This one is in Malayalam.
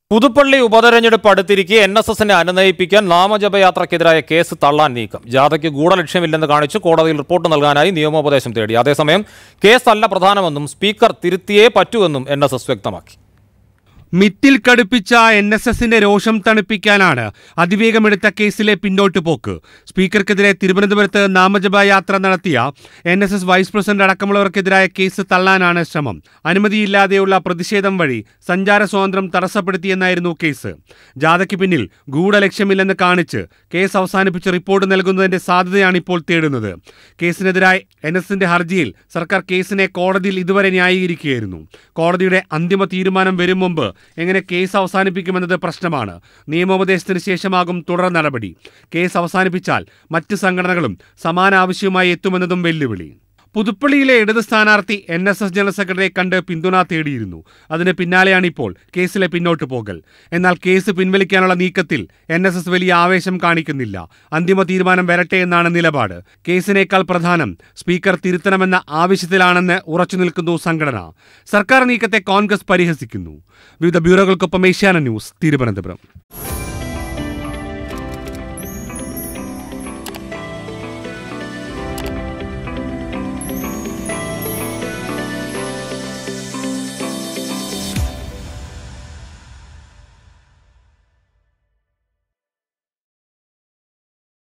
പുതുപ്പള്ളി ഉപതെരഞ്ഞെടുപ്പ് അടുത്തിരിക്കെ എൻ എസ് എസിനെ അനുനയിപ്പിക്കാൻ നാമജപയാത്രയ്ക്കെതിരായ കേസ് തള്ളാൻ നീക്കം ജാഥയ്ക്ക് ഗൂഢലക്ഷ്യമില്ലെന്ന് കാണിച്ച് കോടതിയിൽ റിപ്പോർട്ട് നൽകാനായി നിയമോപദേശം തേടി അതേസമയം കേസല്ല പ്രധാനമെന്നും സ്പീക്കർ തിരുത്തിയേ പറ്റൂവെന്നും എൻ എസ് എസ് വ്യക്തമാക്കി മിത്തിൽ കടുപ്പിച്ച എൻ എസ് എസിന്റെ രോഷം തണുപ്പിക്കാനാണ് അതിവേഗമെടുത്ത കേസിലെ പിന്നോട്ട് പോക്ക് സ്പീക്കർക്കെതിരെ തിരുവനന്തപുരത്ത് നാമജപ യാത്ര നടത്തിയ N S S vice president അടക്കമുള്ളവർക്കെതിരായ കേസ് തള്ളാനാണ് ശ്രമം അനുമതിയില്ലാതെയുള്ള പ്രതിഷേധം വഴി സഞ്ചാര സ്വാതന്ത്ര്യം തടസ്സപ്പെടുത്തിയെന്നായിരുന്നു കേസ് ജാഥയ്ക്ക് പിന്നിൽ ഗൂഢലക്ഷ്യമില്ലെന്ന് കാണിച്ച് കേസ് അവസാനിപ്പിച്ച് റിപ്പോർട്ട് നൽകുന്നതിന്റെ സാധ്യതയാണ് ഇപ്പോൾ തേടുന്നത് കേസിനെതിരായ എൻ എസിന്റെ ഹർജിയിൽ സർക്കാർ കേസിനെ കോടതിയിൽ ഇതുവരെ ന്യായീകരിക്കുകയായിരുന്നു കോടതിയുടെ അന്തിമ തീരുമാനം വരും മുമ്പ് എങ്ങനെ കേസ് അവസാനിപ്പിക്കുമെന്നത് പ്രശ്നമാണ് നിയമോപദേശത്തിന് ശേഷമാകും തുടർ നടപടി കേസ് അവസാനിപ്പിച്ചാൽ മറ്റ് സംഘടനകളും സമാന ആവശ്യവുമായി എത്തുമെന്നതും വെല്ലുവിളി പുതുപ്പള്ളിയിലെ ഇടത് സ്ഥാനാർത്ഥി എൻ എസ് എസ് ജനറൽ സെക്രട്ടറിയെ കണ്ട് പിന്തുണ തേടിയിരുന്നു അതിന് പിന്നാലെയാണ് ഇപ്പോൾ കേസിലെ പിന്നോട്ട് പോകൽ എന്നാൽ കേസ് പിൻവലിക്കാനുള്ള നീക്കത്തിൽ എൻ എസ് എസ് വലിയ ആവേശം കാണിക്കുന്നില്ല അന്തിമ തീരുമാനം വരട്ടെ എന്നാണ് നിലപാട് കേസിനേക്കാൾ പ്രധാനം സ്പീക്കർ തിരുത്തണമെന്ന ആവശ്യത്തിലാണെന്ന് ഉറച്ചു നിൽക്കുന്നു സംഘടന സർക്കാർ നീക്കത്തെ കോൺഗ്രസ് പരിഹസിക്കുന്നു വിവിധ ബ്യൂറോകൾക്കൊപ്പം ഏഷ്യാന ന്യൂസ് തിരുവനന്തപുരം